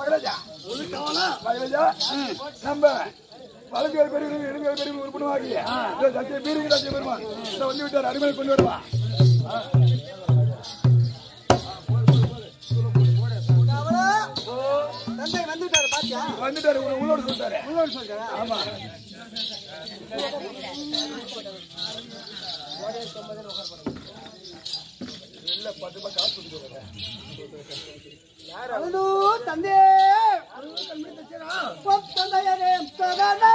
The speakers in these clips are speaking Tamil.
மகராஜா மகராஜா நம்ம வழக்குகள் பெரிய இடங்கள் பெரிய உறுப்பினராகிய சத்திய பீரிங்க சத்திய பெருமான் இதை வந்து விட்டார் அருமையை கொண்டு வருவா அவரா? தந்தை வந்துட்டாரு பாத்தியா வந்துட்டாரு உள்ள- உள்ளோட சொல்லிட்டாரு உள்ளோடு சொல்றா ஆமா இல்ல பத்து ரூபாய் காசு கொடுத்துருக்காங்க அவனு தந்தை பொத்தந்தையரே தகடா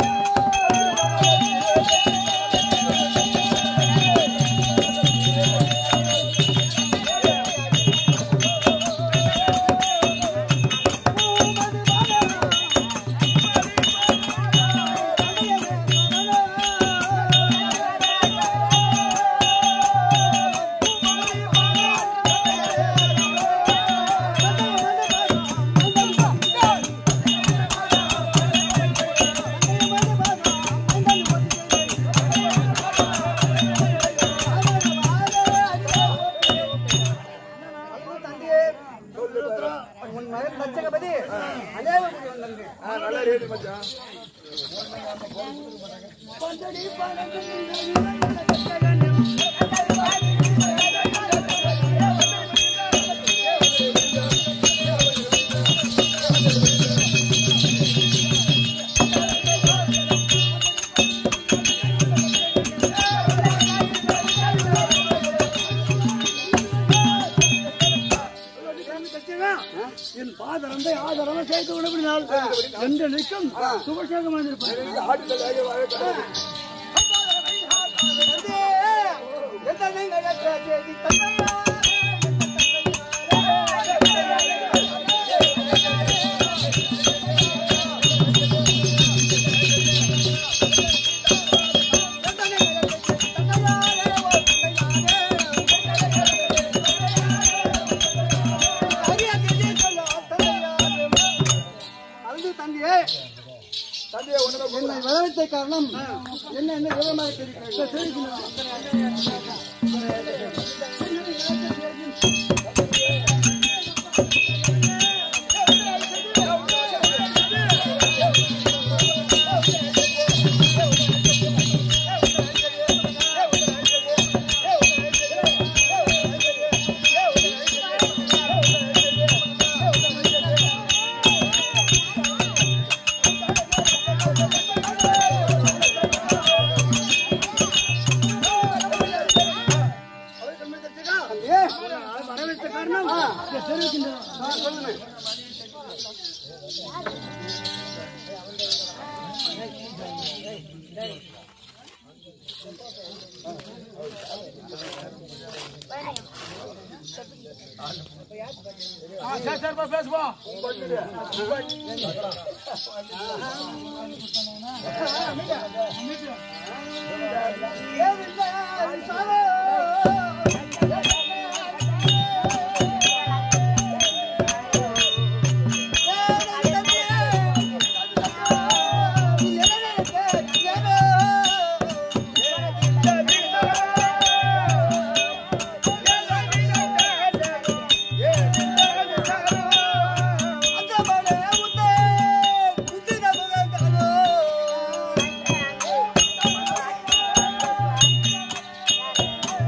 உன் மகன் தச்சகபதி அநேக முடி வந்தது ஆ, நல்லா ரேட்டு மச்சான் என் பாதரந்தை ஆதரவு சேர்த்து விடவினால் எந்த நிற்கும் சுபசேகமாக இருப்பார் ஆட்டுல வேக வாழ கிடையாது அழுது தந்தையே தந்தையை ஒண்ணுதான் என்னை வரவழைத்த காரணம் என்ன என்ன விவரமாக தெரிவிக்கிறது தந்தையே வரவேற்ற காரணம் இதை தெரிவிக்கின்றனர் ஆ, சொல்லுங்க சரி சரிப்பா பேசுவோம் ஆ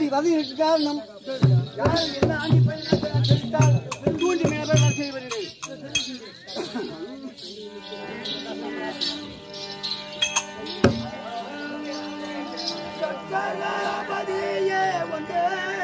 ஜாதி வதைக்கு காரணம் யார் என்ன ஆண்டி பையன் தெரிவித்தால் தூண்டி மேல நான் செய்து வருகிறேன் சக்கரபதியே வந்தே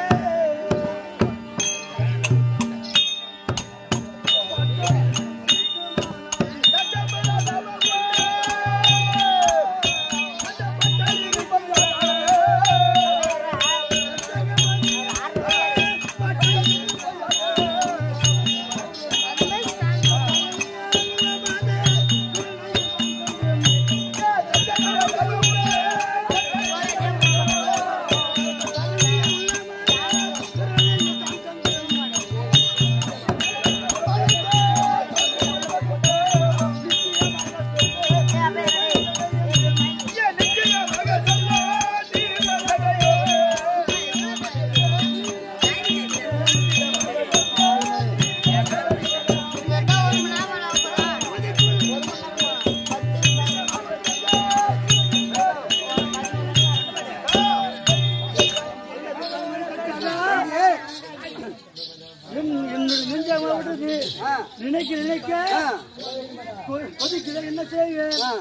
என் என்னுடைய நெஞ்ச மாவட்டது ஆ, நினைக்க நினைக்க ஆ, கொ- கொதிக்குது என்ன செய்வேன் ஆ.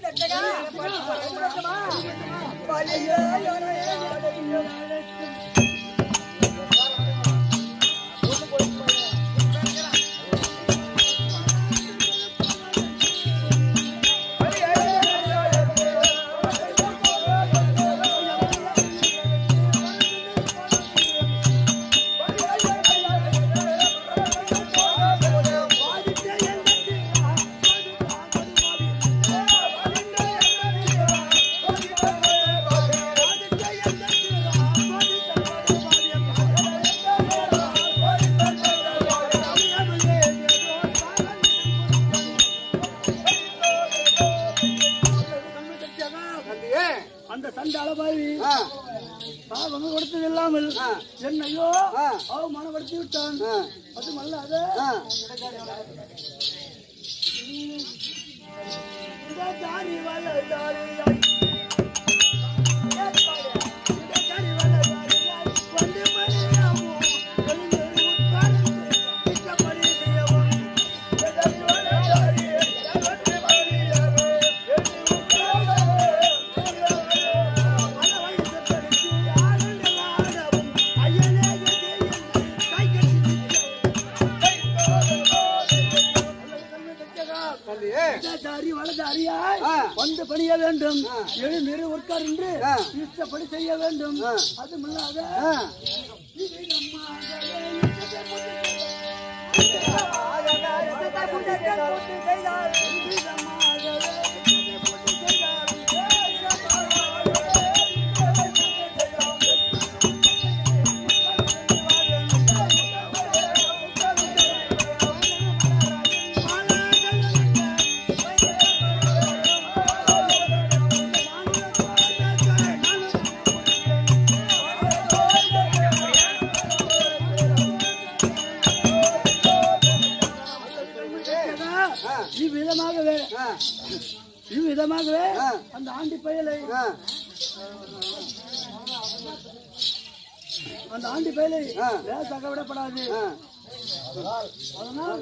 தந்தையே, அந்த சண்டால பாவி ஆ, பாவங்க கொடுத்தது இல்லாமல் ஆ. என்னையோ ஆ. அவமானப்படுத்தி விட்டான் ஆ, அது மல்லாத ஆ. தாரி வளதாரியாய் தாரி வளதாரியாய் வந்து மணியாமோ எழுந்து உட்கார்ந்து இஷ்டப்படி செய்யவும் தாரி வளதாரியாய் வந்து மணியாமோ எழுந்து உட்கார்ந்து அனவயசப்படுத்தி ஆனந்த ஆடவும் ஐயனே கை கட்டி தந்தையே, தாரி வலதாரியாய் ஆ. வந்து பணிய வேண்டும் ஆ. எழுந்திரு உட்கார்ந்து ஆ. இஷ்டப்படி செய்ய வேண்டும் ஆ. அதுமில்லாத ஆ. இவ்விதமாகவே ஆ, இவ்விதமாகவே ஆ. அந்த ஆண்டி பயலை ஆ, அந்த ஆண்டி பயலை ஆ. லேசாக விடப்படாது ஆ. அதனால்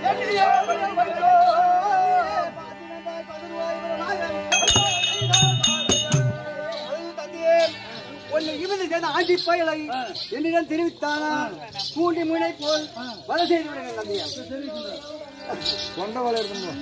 உன்னை இவனை சேர்ந்த ஆண்டி பயலை என்னிடம் தெரிவித்தானா கூண்டி முனை போல் வலை செய்து விடுங்கள் தந்தையா கொண்ட வலை இருக்கணும்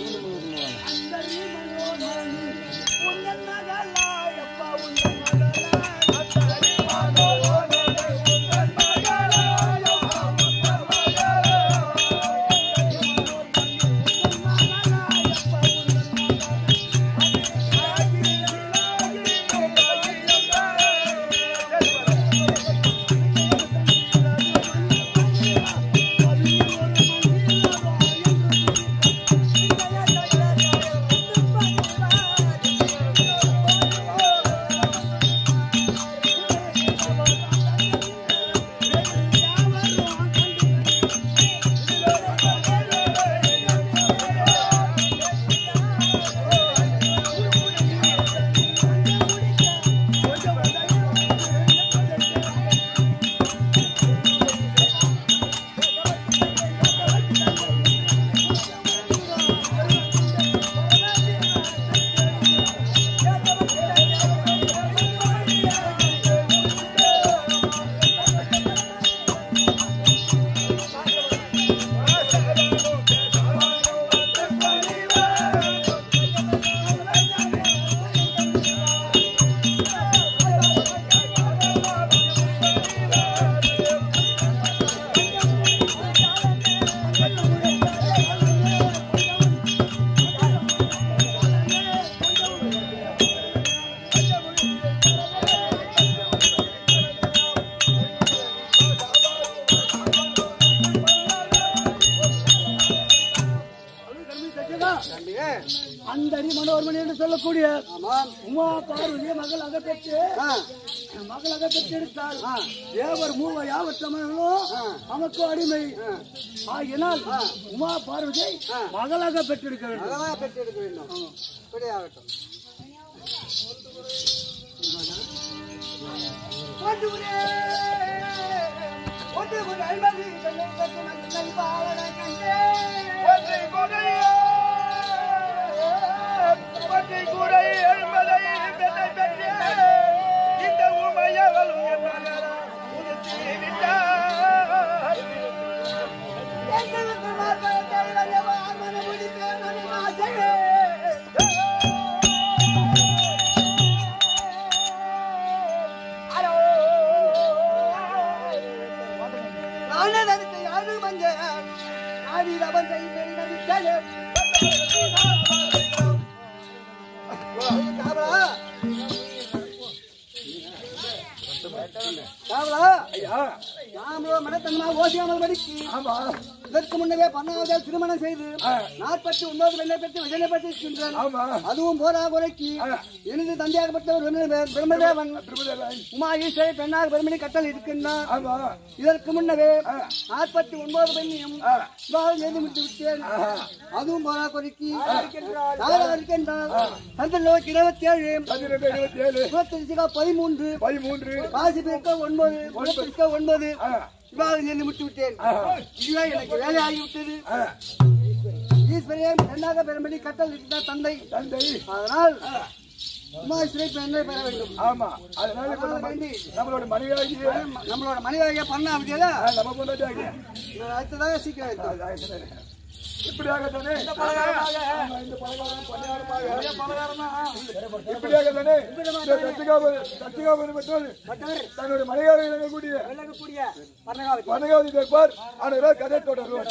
அந்த அடி மனோர்மணி என்று சொல்லக்கூடிய ஆமாம் உமா பார்வதியை மகள் அகப்பெற்று ஆ, மகள் அகப்பெற்றெடுத்தால் தேவர் மூவர் யாவர் தமிழர்களும் நமக்கு அடிமை ஆகினால் உமா பார்வதியை மகளாக பெற்றெடுக்க வேண்டும் அழகாக பெற்றெடுக்க வேண்டும் இப்படியாகட்டும் நாமளோ மனத்தன்மா ஓசியாமல் படிக்கு ஆமா இதற்கு முன்னவே பன்னாவது திருமணம் செய்து நாற்பத்தி ஒன்பது வெள்ளை பெற்று விஜயப்பட்டிருக்கின்றன ஆமா அதுவும் போரா குறைக்கு எனது தந்தையாகப்பட்டவர் பிரம்ம- பிரம்மதேவன் திருமதி உமா ஈஸ்வரை பெண்ணாக பெருமணி கட்டல் இருக்கின்றார் ஆமா இதற்கு முன்னவே நாற்பத்தி ஒன்பது பெண்ணையும் விவாகம் செய்து முடித்து விட்டேன் அதுவும் போரா குறைக்கு யாரா இருக்கின்றார் சந்திர நோக்கி இருபத்தி ஏழு பதினெட்டு இருபத்தி ஏழு இருபத்தி பதிமூன்று பதிமூன்று காசி பெருக்க ஒன்பது பெருக்க ஒன்பது விவாகம் செய்து முடித்து விட்டேன் இதுவே எனக்கு வேலை ஆகிவிட்டது ஈஸ்வரியம் பெண்ணாக பெருமணி கட்டல் இருக்கிற தந்தை தந்தை அதனால் உமாஸ்வரை பெண்ணை பெற வேண்டும் ஆமா அதனால இப்ப நம்ம நம்மளோட மனைவியாகி நம்மளோட மனிதர்கள் பண்ண அப்படியா நம்ம பொண்டாட்டி அடுத்ததாக சீக்கிரம் வைத்தோம். இப்படியாக தானே இந்த பலகாரமாக இந்த பலகாரம் பலகாரமாக இப்படியாக தானே இந்த சத்திகாபதி சத்திகாபதி பெற்றோர் தன்னுடைய மனைவியாக இறங்கக்கூடிய விளங்கக்கூடிய பன்னகாவதி மனைகாவதி கேட்பார் ஆனால் கதை தொடரும்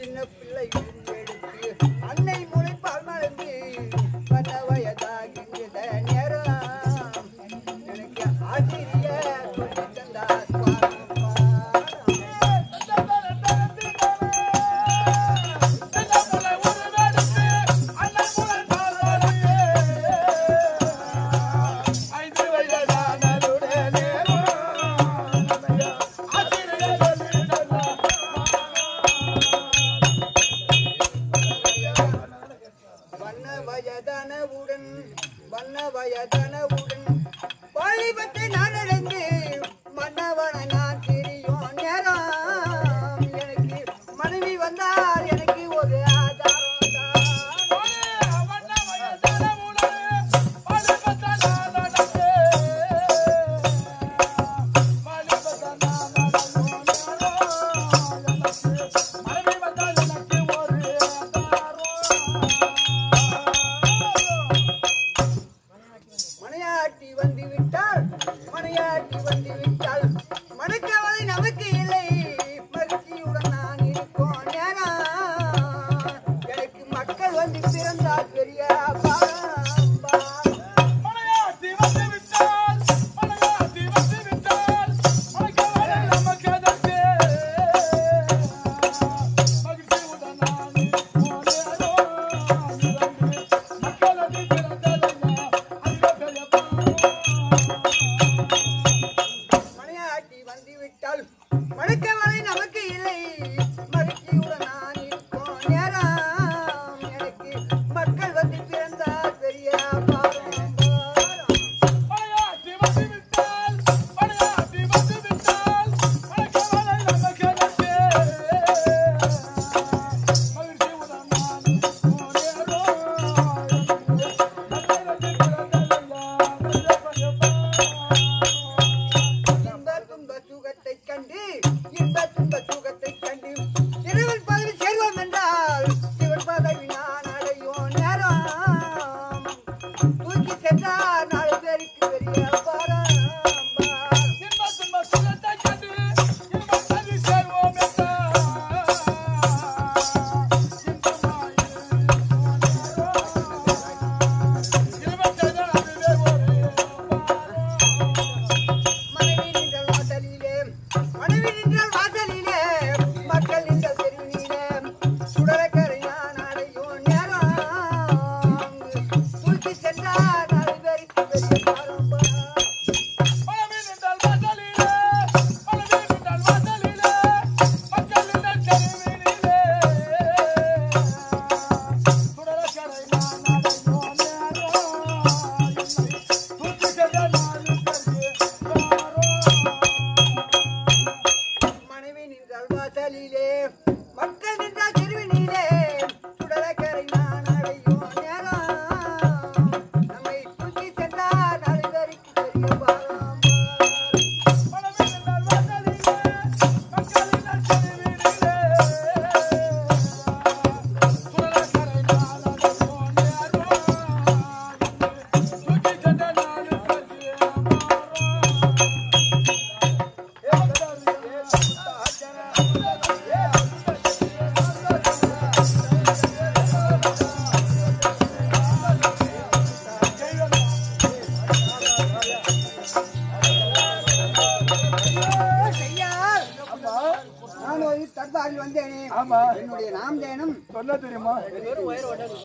சின்ன பிள்ளை எடுத்து அன்னை முளைப்பால் மறந்து பல வயதாகின்ற நேரம் எனக்கு ஆசிரியர் சொல்லி தந்தார் பாரம் வண்ண வயதனவுடன் வண்ண வயதனவுடன் வாலிபத்தை நான் அடைந்து மன்னவன நான் தெரியும் நேரம் எனக்கு மனைவி வந்தால் எனக்கு ஒரு ஆதாரம் தான். மனையாட்டி வந்து விட்டால் மனையாட்டி வந்து விட்டால் மணக்கவலை நமக்கு இல்லை மகிழ்ச்சியுடன் நான் இருக்கோம் நேரம் எனக்கு மக்கள் வந்து பிறந்தால் பெரிய பாரம் பாரம். மனையாட்டி வந்து விட்டால் மணக்கவலை நமக்கு இல்லை மகிழ்ச்சியுடன் நான் இருக்கோம் நேரம் எனக்கு மக்கள் வந்து பிறந்தால் பெரிய பாரம் பாரம். இன்ப துன்ப சுகத்தை கண்டு இன்ப துன்ப சுகத்தை கண்டு சிறுவன் பதவி செல்வம் என்றால் சிவன் பதவி நான் அடையும் நேரம் தூக்கி சென்றார் நாலு பேருக்கு பெரிய பாரம் மனைவி நின்றால் வாசலிலே மனைவி நின்றால் வாசலிலே மக்கள் நின்றால் தெருவிலே சுடலக்கரை நான் அடையும் நேரம் தூக்கி சென்றார் நாலு பேருக்கு பெரிய பாரம் பாரம். மனைவி நின்றால் வாசலிலே மக்கள் நின்றால் தெருவினிலே சுடலக்கரை நான் அடையும் நேரம் நம்மை தூக்கி சென்றார் நாலு பேருக்கு பெரிய பாரம் பாரம். ஐயா, நான் ஒரு தர்பாரில் வந்தேனே ஆமா என்னுடைய நாமதேனம் சொன்னா தெரியுமா